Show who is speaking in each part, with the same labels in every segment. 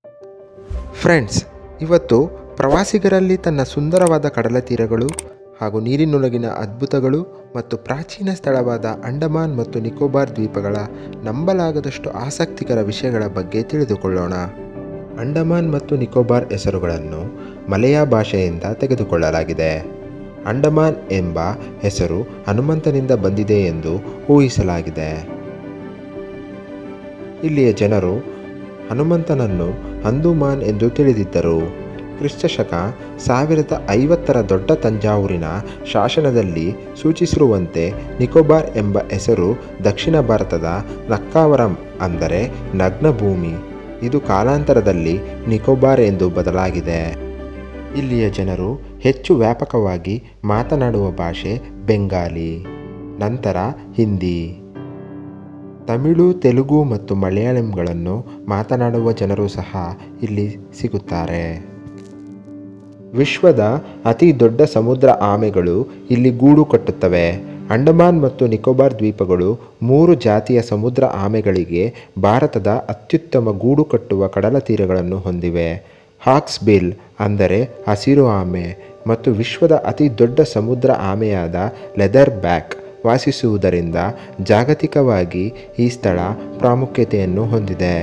Speaker 1: friends ಇವತ್ತು ಪ್ರವಾಸಿಗರಲ್ಲಿ ತನ್ನ ಸುಂದರವಾದ ಕಡಲ ತೀರಗಳು ಹಾಗೂ ನೀರಿನೊಳಗಿನ ಅದ್ಭುತಗಳು ಮತ್ತು ಪ್ರಾಚೀನ ಸ್ಥಳವಾದ ಅಂಡಮಾನ್ ಮತ್ತು ನಿಕೋಬಾರ್ ದ್ವೀಪಗಳ ನಂಬಲಾಗದಷ್ಟು ಆಸಕ್ತಿಕರ ವಿಷಯಗಳ ಬಗ್ಗೆ ತಿಳಿದುಕೊಳ್ಳೋಣ ಅಂಡಮಾನ್ ಮತ್ತು ನಿಕೋಬಾರ್ ಹೆಸರುಗಳನ್ನು ಮಲೆಯ ಭಾಷೆಯಿಂದ ತೆಗೆದುಕೊಳ್ಳಲಾಗಿದೆ ಅಂಡಮಾನ್ ಎಂಬ ಹೆಸರು ಹನುಮಂತನಿಂದ ಬಂದಿದೆ ಎಂದು ಊಹಿಸಲಾಗಿದೆ ಇಲ್ಲಿಯ ಜನರು ಹನುಮಂತನನ್ನು ಹಂದುಮಾನ್ ಎಂದು ತಿಳಿದಿದ್ದರು ಕ್ರಿಸ್ತಶಕ ಸಾವಿರದ ಐವತ್ತರ ದೊಡ್ಡ ತಂಜಾವೂರಿನ ಶಾಸನದಲ್ಲಿ ಸೂಚಿಸಿರುವಂತೆ ನಿಕೋಬಾರ್ ಎಂಬ ಹೆಸರು ದಕ್ಷಿಣ ಭಾರತದ ನಕ್ಕಾವರಂ ಅಂದರೆ ನಗ್ನ ಭೂಮಿ ಇದು ಕಾಲಾಂತರದಲ್ಲಿ ನಿಕೋಬಾರ್ ಎಂದು ಬದಲಾಗಿದೆ ಇಲ್ಲಿಯ ಜನರು ಹೆಚ್ಚು ವ್ಯಾಪಕವಾಗಿ ಮಾತನಾಡುವ ಭಾಷೆ ಬೆಂಗಾಲಿ ನಂತರ ಹಿಂದಿ ತಮಿಳು ತೆಲುಗು ಮತ್ತು ಮಲಯಾಳಂಗಳನ್ನು ಮಾತನಾಡುವ ಜನರು ಸಹ ಇಲ್ಲಿ ಸಿಗುತ್ತಾರೆ ವಿಶ್ವದ ಅತಿ ದೊಡ್ಡ ಸಮುದ್ರ ಆಮೆಗಳು ಇಲ್ಲಿ ಗೂಡು ಕಟ್ಟುತ್ತವೆ ಅಂಡಮಾನ್ ಮತ್ತು ನಿಕೋಬಾರ್ ದ್ವೀಪಗಳು ಮೂರು ಜಾತಿಯ ಸಮುದ್ರ ಆಮೆಗಳಿಗೆ ಭಾರತದ ಅತ್ಯುತ್ತಮ ಗೂಡು ಕಟ್ಟುವ ಕಡಲ ತೀರಗಳನ್ನು ಹೊಂದಿವೆ ಹಾಕ್ಸ್ ಬಿಲ್ ಅಂದರೆ ಹಸಿರು ಆಮೆ ಮತ್ತು ವಿಶ್ವದ ಅತಿ ದೊಡ್ಡ ಸಮುದ್ರ ಆಮೆಯಾದ ಲೆದರ್ ಬ್ಯಾಕ್ ವಾಸಿಸುವುದರಿಂದ ಜಾಗತಿಕವಾಗಿ ಈ ಸ್ಥಳ ಪ್ರಾಮುಖ್ಯತೆಯನ್ನು ಹೊಂದಿದೆ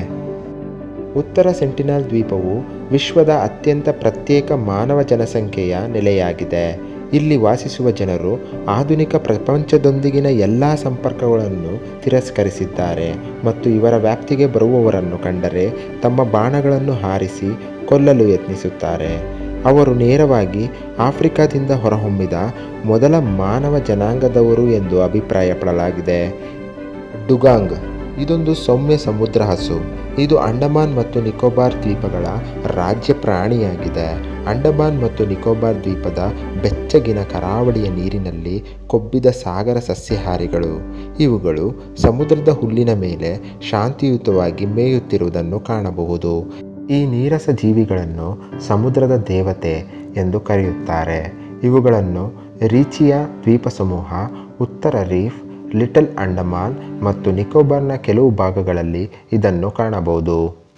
Speaker 1: ಉತ್ತರ ಸೆಂಟಿನಲ್ ದ್ವೀಪವು ವಿಶ್ವದ ಅತ್ಯಂತ ಪ್ರತ್ಯೇಕ ಮಾನವ ಜನಸಂಖ್ಯೆಯ ನೆಲೆಯಾಗಿದೆ ಇಲ್ಲಿ ವಾಸಿಸುವ ಜನರು ಆಧುನಿಕ ಪ್ರಪಂಚದೊಂದಿಗಿನ ಎಲ್ಲ ಸಂಪರ್ಕಗಳನ್ನು ತಿರಸ್ಕರಿಸಿದ್ದಾರೆ ಮತ್ತು ಇವರ ವ್ಯಾಪ್ತಿಗೆ ಬರುವವರನ್ನು ಕಂಡರೆ ತಮ್ಮ ಬಾಣಗಳನ್ನು ಹಾರಿಸಿ ಕೊಲ್ಲಲು ಯತ್ನಿಸುತ್ತಾರೆ ಅವರು ನೇರವಾಗಿ ಆಫ್ರಿಕಾದಿಂದ ಹೊರಹೊಮ್ಮಿದ ಮೊದಲ ಮಾನವ ಜನಾಂಗದವರು ಎಂದು ಅಭಿಪ್ರಾಯಪಡಲಾಗಿದೆ ಡುಗಾಂಗ್ ಇದೊಂದು ಸೌಮ್ಯ ಸಮುದ್ರ ಹಸು ಇದು ಅಂಡಮಾನ್ ಮತ್ತು ನಿಕೋಬಾರ್ ದ್ವೀಪಗಳ ರಾಜ್ಯ ಪ್ರಾಣಿಯಾಗಿದೆ ಅಂಡಮಾನ್ ಮತ್ತು ನಿಕೋಬಾರ್ ದ್ವೀಪದ ಬೆಚ್ಚಗಿನ ಕರಾವಳಿಯ ನೀರಿನಲ್ಲಿ ಕೊಬ್ಬಿದ ಸಾಗರ ಸಸ್ಯಹಾರಿಗಳು ಇವುಗಳು ಸಮುದ್ರದ ಹುಲ್ಲಿನ ಮೇಲೆ ಶಾಂತಿಯುತವಾಗಿ ಮೇಯುತ್ತಿರುವುದನ್ನು ಕಾಣಬಹುದು ಈ ನೀರಸ ಜೀವಿಗಳನ್ನು ಸಮುದ್ರದ ದೇವತೆ ಎಂದು ಕರೆಯುತ್ತಾರೆ ಇವುಗಳನ್ನು ರೀಚಿಯ ದ್ವೀಪ ಸಮೂಹ ಉತ್ತರ ರೀಫ್ ಲಿಟಲ್ ಅಂಡಮಾನ್ ಮತ್ತು ನಿಕೋಬಾರ್ನ ಕೆಲವು ಭಾಗಗಳಲ್ಲಿ ಇದನ್ನು ಕಾಣಬಹುದು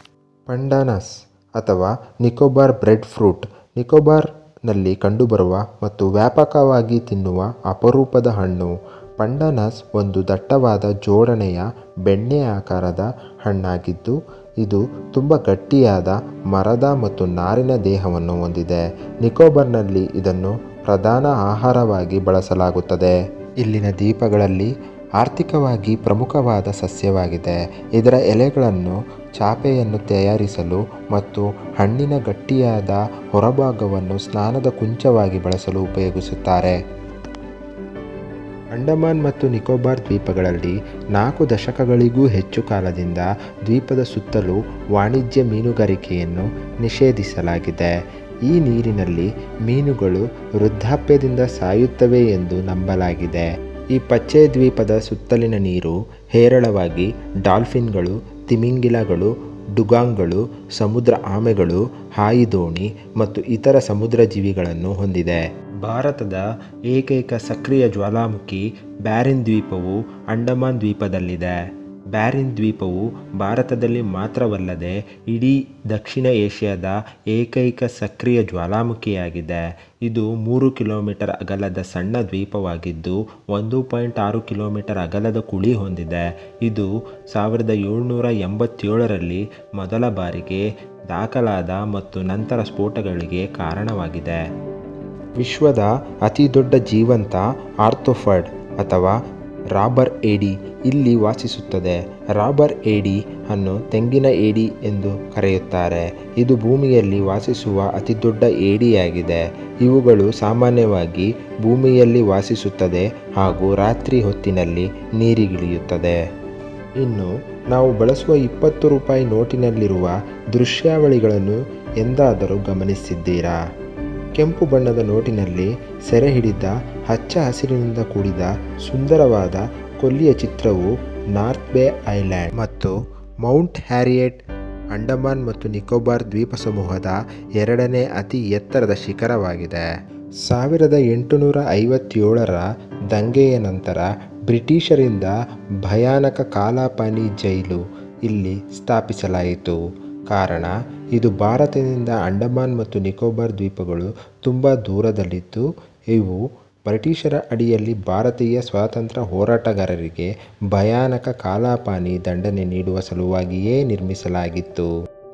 Speaker 1: ಪಂಡಾನಸ್ ಅಥವಾ ನಿಕೋಬಾರ್ ಬ್ರೆಡ್ ಫ್ರೂಟ್ ನಿಕೋಬಾರ್ನಲ್ಲಿ ಕಂಡುಬರುವ ಮತ್ತು ವ್ಯಾಪಕವಾಗಿ ತಿನ್ನುವ ಅಪರೂಪದ ಹಣ್ಣು ಪಂಡಾನಸ್ ಒಂದು ದಟ್ಟವಾದ ಜೋಡಣೆಯ ಬೆಣ್ಣೆ ಆಕಾರದ ಹಣ್ಣಾಗಿದ್ದು ಇದು ತುಂಬ ಗಟ್ಟಿಯಾದ ಮರದ ಮತ್ತು ನಾರಿನ ದೇಹವನ್ನು ಹೊಂದಿದೆ ನಿಕೋಬಾರ್ನಲ್ಲಿ ಇದನ್ನು ಪ್ರಧಾನ ಆಹಾರವಾಗಿ ಬಳಸಲಾಗುತ್ತದೆ ಇಲ್ಲಿನ ದ್ವೀಪಗಳಲ್ಲಿ ಆರ್ಥಿಕವಾಗಿ ಪ್ರಮುಖವಾದ ಸಸ್ಯವಾಗಿದೆ ಇದರ ಎಲೆಗಳನ್ನು ಚಾಪೆಯನ್ನು ತಯಾರಿಸಲು ಮತ್ತು ಹಣ್ಣಿನ ಗಟ್ಟಿಯಾದ ಹೊರಭಾಗವನ್ನು ಸ್ನಾನದ ಕುಂಚವಾಗಿ ಬಳಸಲು ಉಪಯೋಗಿಸುತ್ತಾರೆ ಅಂಡಮಾನ್ ಮತ್ತು ನಿಕೋಬಾರ್ ದ್ವೀಪಗಳಲ್ಲಿ ನಾಲ್ಕು ದಶಕಗಳಿಗೂ ಹೆಚ್ಚು ಕಾಲದಿಂದ ದ್ವೀಪದ ಸುತ್ತಲೂ ವಾಣಿಜ್ಯ ಮೀನುಗಾರಿಕೆಯನ್ನು ನಿಷೇಧಿಸಲಾಗಿದೆ ಈ ನೀರಿನಲ್ಲಿ ಮೀನುಗಳು ವೃದ್ಧಾಪ್ಯದಿಂದ ಸಾಯುತ್ತವೆ ಎಂದು ನಂಬಲಾಗಿದೆ ಈ ಪಚ್ಚೆ ದ್ವೀಪದ ಸುತ್ತಲಿನ ನೀರು ಹೇರಳವಾಗಿ ಡಾಲ್ಫಿನ್ಗಳು ತಿಮಿಂಗಿಲಗಳು ಡುಗಾಂಗ್ಗಳು ಸಮುದ್ರ ಆಮೆಗಳು ಹಾಯಿದೋಣಿ ಮತ್ತು ಇತರ ಸಮುದ್ರ ಜೀವಿಗಳನ್ನು ಹೊಂದಿದೆ ಭಾರತದ ಏಕೈಕ ಸಕ್ರಿಯ ಜ್ವಾಲಾಮುಖಿ ಬ್ಯಾರಿನ್ ದ್ವೀಪವು ಅಂಡಮಾನ್ ದ್ವೀಪದಲ್ಲಿದೆ ಬ್ಯಾರಿನ್ ದ್ವೀಪವು ಭಾರತದಲ್ಲಿ ಮಾತ್ರವಲ್ಲದೆ ಇಡೀ ದಕ್ಷಿಣ ಏಷ್ಯಾದ ಏಕೈಕ ಸಕ್ರಿಯ ಜ್ವಾಲಾಮುಖಿಯಾಗಿದೆ ಇದು ಮೂರು ಕಿಲೋಮೀಟರ್ ಅಗಲದ ಸಣ್ಣ ದ್ವೀಪವಾಗಿದ್ದು ಒಂದು ಪಾಯಿಂಟ್ ಆರು ಕಿಲೋಮೀಟರ್ ಅಗಲದ ಕುಳಿ ಹೊಂದಿದೆ ಇದು ಸಾವಿರದ ಏಳ್ನೂರ ಎಂಬತ್ತೇಳರಲ್ಲಿ ಮೊದಲ ಬಾರಿಗೆ ದಾಖಲಾದ ಮತ್ತು ನಂತರ ಸ್ಫೋಟಗಳಿಗೆ ಕಾರಣವಾಗಿದೆ ವಿಶ್ವದ ಅತಿ ದೊಡ್ಡ ಜೀವಂತ ಆರ್ಥೋಫಡ್ ಅಥವಾ ರಾಬರ್ ಏಡಿ ಇಲ್ಲಿ ವಾಸಿಸುತ್ತದೆ ರಾಬರ್ ಏಡಿ ಅನ್ನು ತೆಂಗಿನ ಏಡಿ ಎಂದು ಕರೆಯುತ್ತಾರೆ ಇದು ಭೂಮಿಯಲ್ಲಿ ವಾಸಿಸುವ ಅತಿ ದೊಡ್ಡ ಏಡಿಯಾಗಿದೆ ಇವುಗಳು ಸಾಮಾನ್ಯವಾಗಿ ಭೂಮಿಯಲ್ಲಿ ವಾಸಿಸುತ್ತದೆ ಹಾಗೂ ರಾತ್ರಿ ಹೊತ್ತಿನಲ್ಲಿ ನೀರಿಗಿಳಿಯುತ್ತದೆ ಇನ್ನು ನಾವು ಬಳಸುವ ಇಪ್ಪತ್ತು ರೂಪಾಯಿ ನೋಟಿನಲ್ಲಿರುವ ದೃಶ್ಯಾವಳಿಗಳನ್ನು ಎಂದಾದರೂ ಗಮನಿಸಿದ್ದೀರಾ ಕೆಂಪು ಬಣ್ಣದ ನೋಟಿನಲ್ಲಿ ಸೆರೆ ಹಿಡಿದ ಹಚ್ಚ ಹಸಿರಿನಿಂದ ಕೂಡಿದ ಸುಂದರವಾದ ಕೊಲ್ಲಿಯ ಚಿತ್ರವು ನಾರ್ತ್ ಬೇ ಐಲ್ಯಾಂಡ್ ಮತ್ತು ಮೌಂಟ್ ಹ್ಯಾರಿಯೆಟ್ ಅಂಡಮಾನ್ ಮತ್ತು ನಿಕೋಬಾರ್ ದ್ವೀಪ ಸಮೂಹದ ಎರಡನೇ ಅತಿ ಎತ್ತರದ ಶಿಖರವಾಗಿದೆ ಸಾವಿರದ ಎಂಟುನೂರ ಐವತ್ತೇಳರ ದಂಗೆಯ ನಂತರ ಬ್ರಿಟಿಷರಿಂದ ಭಯಾನಕ ಕಾಲಾಪಾನಿ ಜೈಲು ಇಲ್ಲಿ ಸ್ಥಾಪಿಸಲಾಯಿತು ಕಾರಣ ಇದು ಭಾರತದಿಂದ ಅಂಡಮಾನ್ ಮತ್ತು ನಿಕೋಬಾರ್ ದ್ವೀಪಗಳು ತುಂಬ ದೂರದಲ್ಲಿದ್ದು ಇವು ಬ್ರಿಟಿಷರ ಅಡಿಯಲ್ಲಿ ಭಾರತೀಯ ಸ್ವಾತಂತ್ರ್ಯ ಹೋರಾಟಗಾರರಿಗೆ ಭಯಾನಕ ಕಾಲಾಪಾನಿ ದಂಡನೆ ನೀಡುವ ಸಲುವಾಗಿಯೇ ನಿರ್ಮಿಸಲಾಗಿತ್ತು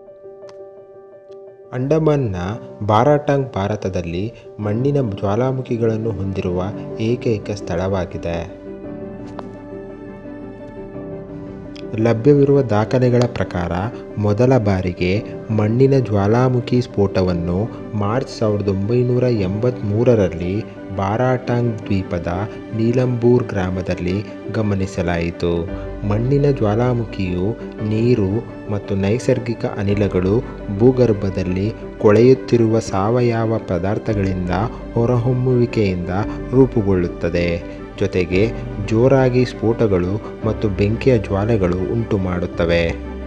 Speaker 1: ಅಂಡಮಾನ್ನ ಬಾರಾಟಾಂಗ್ ಭಾರತದಲ್ಲಿ ಮಣ್ಣಿನ ಜ್ವಾಲಾಮುಖಿಗಳನ್ನು ಹೊಂದಿರುವ ಏಕೈಕ ಸ್ಥಳವಾಗಿದೆ ಲಭ್ಯವಿರುವ ದಾಖಲೆಗಳ ಪ್ರಕಾರ ಮೊದಲ ಬಾರಿಗೆ ಮಣ್ಣಿನ ಜ್ವಾಲಾಮುಖಿ ಸ್ಫೋಟವನ್ನು ಮಾರ್ಚ್ ಸಾವಿರದ ಒಂಬೈನೂರ ಎಂಬತ್ತ್ಮೂರರಲ್ಲಿ ಬಾರಾಟಾಂಗ್ ದ್ವೀಪದ ನೀಲಂಬೂರ್ ಗ್ರಾಮದಲ್ಲಿ ಗಮನಿಸಲಾಯಿತು ಮಣ್ಣಿನ ಜ್ವಾಲಾಮುಖಿಯು ನೀರು ಮತ್ತು ನೈಸರ್ಗಿಕ ಅನಿಲಗಳು ಭೂಗರ್ಭದಲ್ಲಿ ಕೊಳೆಯುತ್ತಿರುವ ಸಾವಯವ ಪದಾರ್ಥಗಳಿಂದ ಹೊರಹೊಮ್ಮುವಿಕೆಯಿಂದ ರೂಪುಗೊಳ್ಳುತ್ತದೆ ಜೊತೆಗೆ ಜೋರಾಗಿ ಸ್ಫೋಟಗಳು ಮತ್ತು ಬೆಂಕಿಯ ಜ್ವಾಲೆಗಳು ಉಂಟುಮಾಡುತ್ತವೆ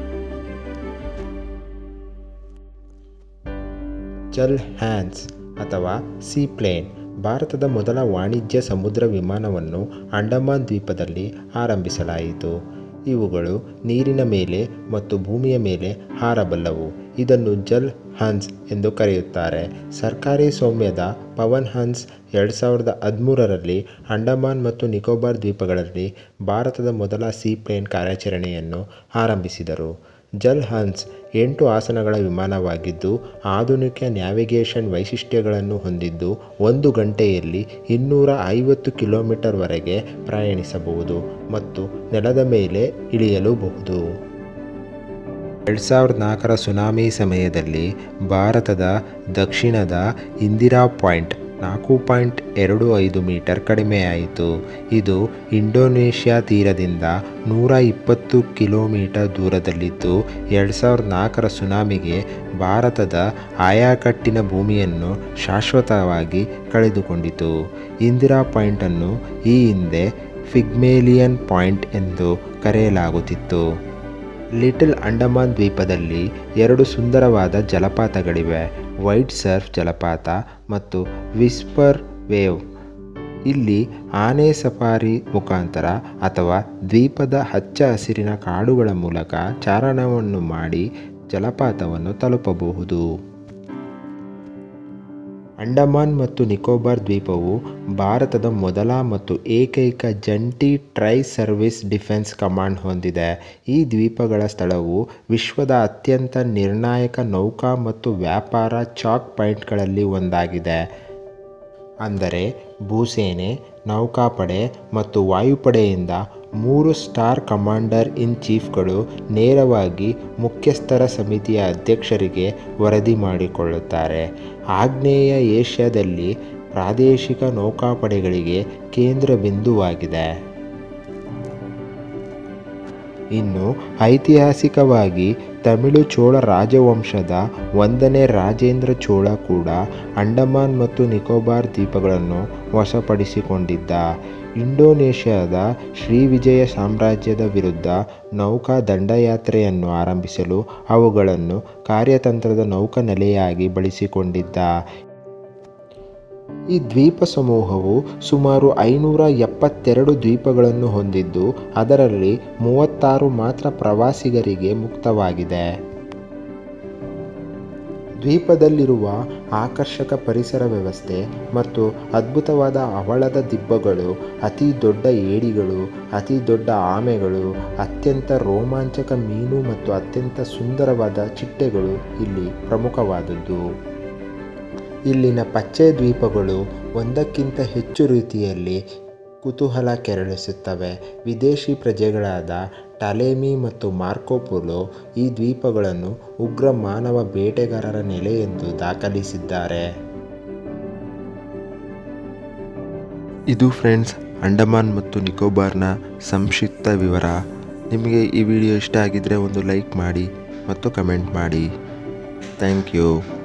Speaker 1: ಜಲ್ ಹ್ಯಾನ್ಸ್ ಅಥವಾ ಸೀಪ್ಲೇನ್ ಭಾರತದ ಮೊದಲ ವಾಣಿಜ್ಯ ಸಮುದ್ರ ವಿಮಾನವನ್ನು ಅಂಡಮಾನ್ ದ್ವೀಪದಲ್ಲಿ ಆರಂಭಿಸಲಾಯಿತು ಇವುಗಳು ನೀರಿನ ಮೇಲೆ ಮತ್ತು ಭೂಮಿಯ ಮೇಲೆ ಹಾರಬಲ್ಲವು ಇದನ್ನು ಜಲ್ ಹನ್ಸ್ ಎಂದು ಕರೆಯುತ್ತಾರೆ ಸರ್ಕಾರಿ ಸ್ವಾಮ್ಯದ ಪವನ್ ಹನ್ಸ್ ಎರಡು ಸಾವಿರದ ಹದಿಮೂರರಲ್ಲಿ ಅಂಡಮಾನ್ ಮತ್ತು ನಿಕೋಬಾರ್ ದ್ವೀಪಗಳಲ್ಲಿ ಭಾರತದ ಮೊದಲ ಸೀಪ್ಲೇನ್ ಕಾರ್ಯಾಚರಣೆಯನ್ನು ಆರಂಭಿಸಿದರು ಜಲ್ ಹನ್ಸ್ ಎಂಟು ಆಸನಗಳ ವಿಮಾನವಾಗಿದ್ದು ಆಧುನಿಕ ನ್ಯಾವಿಗೇಷನ್ ವೈಶಿಷ್ಟ್ಯಗಳನ್ನು ಹೊಂದಿದ್ದು ಒಂದು ಗಂಟೆಯಲ್ಲಿ ಇನ್ನೂರ ಐವತ್ತು ಕಿಲೋಮೀಟರ್ವರೆಗೆ ಪ್ರಯಾಣಿಸಬಹುದು ಮತ್ತು ನೆಲದ ಮೇಲೆ ಇಳಿಯಲೂಬಹುದು ಎರಡು ಸಾವಿರದ ನಾಲ್ಕರ ಸುನಾಮಿ ಸಮಯದಲ್ಲಿ ಭಾರತದ ದಕ್ಷಿಣದ ಇಂದಿರಾ ಪಾಯಿಂಟ್ ನಾಲ್ಕು ಪಾಯಿಂಟ್ ಎರಡು ಐದು ಮೀಟರ್ ಕಡಿಮೆಯಾಯಿತು ಇದು ಇಂಡೋನೇಷ್ಯಾ ತೀರದಿಂದ ನೂರ ಇಪ್ಪತ್ತು ಕಿಲೋಮೀಟರ್ ದೂರದಲ್ಲಿದ್ದು ಎರಡು ಸಾವಿರದ ನಾಲ್ಕರ ಸುನಾಮಿಗೆ ಭಾರತದ ಆಯಾಕಟ್ಟಿನ ಭೂಮಿಯನ್ನು ಶಾಶ್ವತವಾಗಿ ಕಳೆದುಕೊಂಡಿತು ಇಂದಿರಾ ಪಾಯಿಂಟನ್ನು ಈ ಹಿಂದೆ ಫಿಗ್ಮೇಲಿಯನ್ ಪಾಯಿಂಟ್ ಎಂದು ಕರೆಯಲಾಗುತ್ತಿತ್ತು ಲಿಟಲ್ ಅಂಡಮಾನ್ ದ್ವೀಪದಲ್ಲಿ ಎರಡು ಸುಂದರವಾದ ಜಲಪಾತಗಳಿವೆ ವೈಟ್ ಸರ್ಫ್ ಜಲಪಾತ ಮತ್ತು ವಿಸ್ಪರ್ ವೇವ್ ಇಲ್ಲಿ ಆನೆ ಸಫಾರಿ ಮುಖಾಂತರ ಅಥವಾ ದ್ವೀಪದ ಹಚ್ಚ ಹಸಿರಿನ ಕಾಡುಗಳ ಮೂಲಕ ಚಾರಣವನ್ನು ಮಾಡಿ ಜಲಪಾತವನ್ನು ತಲುಪಬಹುದು ಅಂಡಮಾನ್ ಮತ್ತು ನಿಕೋಬಾರ್ ದ್ವೀಪವು ಭಾರತದ ಮೊದಲ ಮತ್ತು ಏಕೈಕ ಜಂಟಿ ಟ್ರೈ ಸರ್ವಿಸ್ ಡಿಫೆನ್ಸ್ ಕಮಾಂಡ್ ಹೊಂದಿದೆ ಈ ದ್ವೀಪಗಳ ಸ್ಥಳವು ವಿಶ್ವದ ಅತ್ಯಂತ ನಿರ್ಣಾಯಕ ನೌಕಾ ಮತ್ತು ವ್ಯಾಪಾರ ಚಾಕ್ ಪಾಯಿಂಟ್ಗಳಲ್ಲಿ ಒಂದಾಗಿದೆ ಅಂದರೆ ಭೂಸೇನೆ ನೌಕಾಪಡೆ ಮತ್ತು ವಾಯುಪಡೆಯಿಂದ ಮೂರು ಸ್ಟಾರ್ ಕಮಾಂಡರ್ ಇನ್ ಚೀಫ್ಗಳು ನೇರವಾಗಿ ಮುಖ್ಯಸ್ಥರ ಸಮಿತಿಯ ಅಧ್ಯಕ್ಷರಿಗೆ ವರದಿ ಮಾಡಿಕೊಳ್ಳುತ್ತಾರೆ ಆಗ್ನೇಯ ಏಷ್ಯಾದಲ್ಲಿ ಪ್ರಾದೇಶಿಕ ನೌಕಾಪಡೆಗಳಿಗೆ ಕೇಂದ್ರ ಬಿಂದುವಾಗಿದೆ ಇನ್ನು ಐತಿಹಾಸಿಕವಾಗಿ ತಮಿಳು ಚೋಳ ರಾಜವಂಶದ ಒಂದನೇ ರಾಜೇಂದ್ರ ಚೋಳ ಕೂಡ ಅಂಡಮಾನ್ ಮತ್ತು ನಿಕೋಬಾರ್ ದ್ವೀಪಗಳನ್ನು ವಶಪಡಿಸಿಕೊಂಡಿದ್ದ ಇಂಡೋನೇಷ್ಯಾದ ಶ್ರೀವಿಜಯ ಸಾಮ್ರಾಜ್ಯದ ವಿರುದ್ಧ ನೌಕಾ ದಂಡಯಾತ್ರೆಯನ್ನು ಆರಂಭಿಸಲು ಅವುಗಳನ್ನು ಕಾರ್ಯತಂತ್ರದ ನೌಕಾನೆಲೆಯಾಗಿ ಬಳಸಿಕೊಂಡಿದ್ದ ಈ ದ್ವೀಪ ಸಮೂಹವು ಸುಮಾರು ಐನೂರ ಎಪ್ಪತ್ತೆರಡು ದ್ವೀಪಗಳನ್ನು ಹೊಂದಿದ್ದು ಅದರಲ್ಲಿ ಮೂವತ್ತಾರು ಮಾತ್ರ ಪ್ರವಾಸಿಗರಿಗೆ ಮುಕ್ತವಾಗಿದೆ ದ್ವೀಪದಲ್ಲಿರುವ ಆಕರ್ಷಕ ಪರಿಸರ ವ್ಯವಸ್ಥೆ ಮತ್ತು ಅದ್ಭುತವಾದ ಹವಳದ ದಿಬ್ಬಗಳು ಅತಿ ದೊಡ್ಡ ಏಡಿಗಳು ಅತಿ ದೊಡ್ಡ ಆಮೆಗಳು ಅತ್ಯಂತ ರೋಮಾಂಚಕ ಮೀನು ಮತ್ತು ಅತ್ಯಂತ ಸುಂದರವಾದ ಚಿಟ್ಟೆಗಳು ಇಲ್ಲಿ ಪ್ರಮುಖವಾದದ್ದು ಇಲ್ಲಿನ ಪಚ್ಚೆ ದ್ವೀಪಗಳು ಒಂದಕ್ಕಿಂತ ಹೆಚ್ಚು ರೀತಿಯಲ್ಲಿ ಕುತೂಹಲ ಕೆರಳಿಸುತ್ತವೆ ವಿದೇಶಿ ಪ್ರಜೆಗಳಾದ ಟಾಲೆಮಿ ಮತ್ತು ಮಾರ್ಕೋಪೋಲೋ ಈ ದ್ವೀಪಗಳನ್ನು ಉಗ್ರ ಮಾನವ ಬೇಟೆಗಾರರ ನೆಲೆ ಎಂದು ದಾಖಲಿಸಿದ್ದಾರೆ ಇದು ಫ್ರೆಂಡ್ಸ್ ಅಂಡಮಾನ್ ಮತ್ತು ನಿಕೋಬಾರ್ನ ಸಂಕ್ಷಿಪ್ತ ವಿವರ ನಿಮಗೆ ಈ ವಿಡಿಯೋ ಇಷ್ಟ ಆಗಿದ್ದರೆ ಒಂದು ಲೈಕ್ ಮಾಡಿ ಮತ್ತು ಕಮೆಂಟ್ ಮಾಡಿ ಥ್ಯಾಂಕ್ ಯು